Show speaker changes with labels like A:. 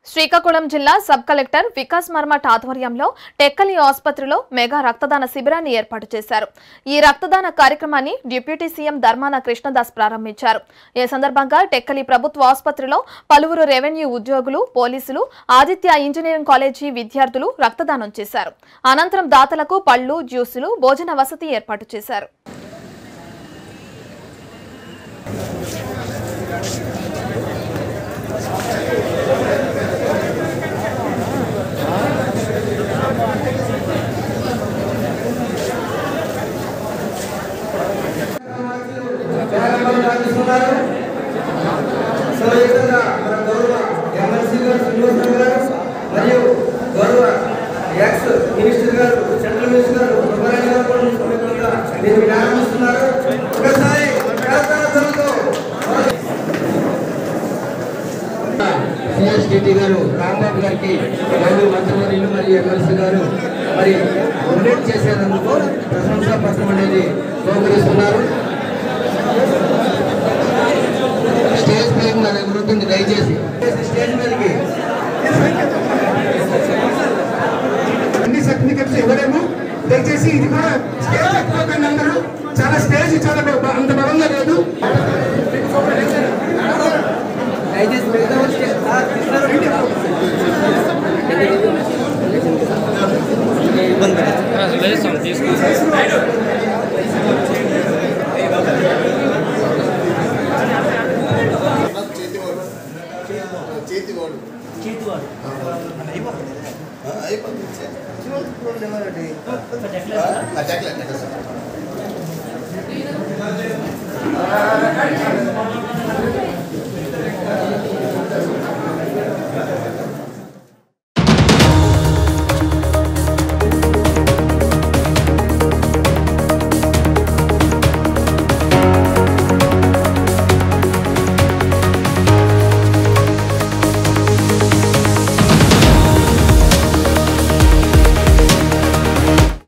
A: శ్రీకాకుళం జిల్లా sub collector Vikas మర్మట్ ఆధ్వర్యంలో టెక్కలి ఆసుపత్రిలో మెగా రక్తదాన శిబిరాన్ని ఏర్పాటు చేశారు ఈ రక్తదాన కార్యక్రమాన్ని డిప్యూటీ సీఎం ధర్మాన కృష్ణదాస్ ప్రారంభించారు ఈ సందర్భంగా టెక్కలి ప్రభుత్వ ఆసుపత్రిలో పలువురు రెవెన్యూ ఉద్యోగులు పోలీసులు ఆదిత్య ఇంజనీరింగ్ కాలేజీ విద్యార్థులు రక్తదానం చేశారు అనంతరం దాతలకు పళ్లు జ్యూసులు భోజన వసతి ఏర్పాటు చేశారు
B: చాలా మంది రాణిస్తున్నారు సో ఈ విధంగా మన గౌరవ ఎమ్మెల్సీ గారు శ్రీనివాసరావు గారు మరియు గౌరవ ex minister garu central minister garu Subbarayana గారు కూడా ఈ సందర్భంగా దీన్ని ప్రారంభిస్తున్నారు ఒకసారి కరతాళధ్వనులతో సిఎస్డిటి గారు రాంబాబు గారికి మరియు మంత్రివర్యులు మరియు ఎమ్మెల్సీ గారు మరి డొనేట్ చేసేందుకు ప్రశంసా పత్రం అనేది బహుకరిస్తున్నారు స్టేజ్ పైన నా దగ్గర ఉంటుంది దయచేసి స్టేజ్ మీదకి
C: అన్ని సర్టిఫికెట్స్ ఇవ్వలేము దయచేసి ఇది కూడా స్టేజ్ ఎక్కువకండి అందరూ చాలా స్టేజ్ చాలా బ- అంత బలంగా లేదు
B: దయచేసి మిగతా వాళ్ళు స్టేజ్ సార్, తీసుకురా.
D: చేతి వాడు చేతి వాడు ఆ, అయిపోతుంది ఆ, జాకెట్ అంటే సార్